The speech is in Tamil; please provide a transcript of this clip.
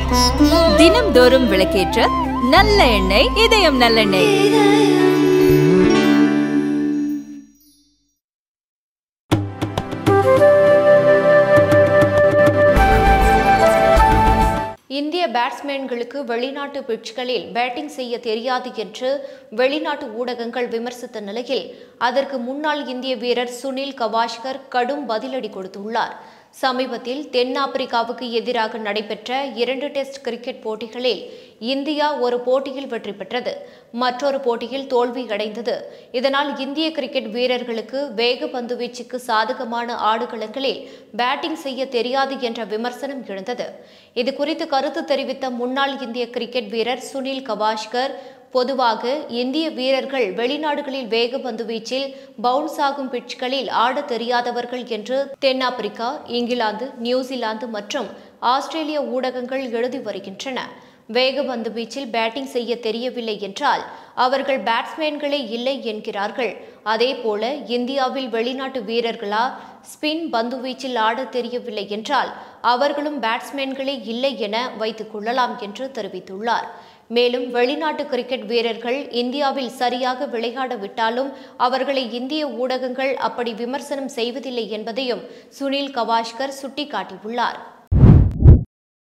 தினம்தோறும் விளக்கேற்ற நல்ல எண்ணெய் இதயம் நல்லெண்ணெய் இந்திய பேட்ஸ்மேன்களுக்கு வெளிநாட்டு பிட்ச்களில் பேட்டிங் செய்ய தெரியாது என்று வெளிநாட்டு ஊடகங்கள் விமர்சித்த நிலையில் அதற்கு முன்னாள் இந்திய வீரர் சுனில் கவாஷ்கர் கடும் பதிலடி கொடுத்துள்ளார் சமீபத்தில் தென்னாப்பிரிக்காவுக்கு எதிராக நடைபெற்ற இரண்டு டெஸ்ட் கிரிக்கெட் போட்டிகளில் இந்தியா ஒரு போட்டியில் வெற்றி பெற்றது மற்றொரு போட்டியில் தோல்வி அடைந்தது இதனால் இந்திய கிரிக்கெட் வீரர்களுக்கு வேக பந்துவீச்சுக்கு சாதகமான ஆடுகளங்களில் பேட்டிங் செய்ய தெரியாது என்ற விமர்சனம் எழுந்தது இது குறித்து கருத்து தெரிவித்த முன்னாள் இந்திய கிரிக்கெட் வீரர் சுனில் கவாஷ்கர் பொதுவாக இந்திய வீரர்கள் வெளிநாடுகளில் வேகப்பந்து வீச்சில் பவுன்ஸ் ஆகும் பிட்ச்களில் ஆடத் தெரியாதவர்கள் என்று தென்னாப்பிரிக்கா இங்கிலாந்து நியூசிலாந்து மற்றும் ஆஸ்திரேலிய ஊடகங்கள் எழுதி வருகின்றன வேகப்பந்து வீச்சில் பேட்டிங் செய்ய தெரியவில்லை என்றால் அவர்கள் பேட்ஸ்மேன்களே இல்லை என்கிறார்கள் அதேபோல இந்தியாவில் வெளிநாட்டு வீரர்களா ஸ்பின் பந்துவீச்சில் ஆடத் தெரியவில்லை என்றால் அவர்களும் பேட்ஸ்மேன்களே இல்லை என வைத்துக் கொள்ளலாம் என்று தெரிவித்துள்ளார் மேலும் வெளிநாட்டு கிரிக்கெட் வீரர்கள் இந்தியாவில் சரியாக விளையாட விட்டாலும் அவர்களை இந்திய ஊடகங்கள் அப்படி விமர்சனம் செய்வதில்லை என்பதையும் சுனில் கவாஷ்கர் சுட்டிக்காட்டியுள்ளார்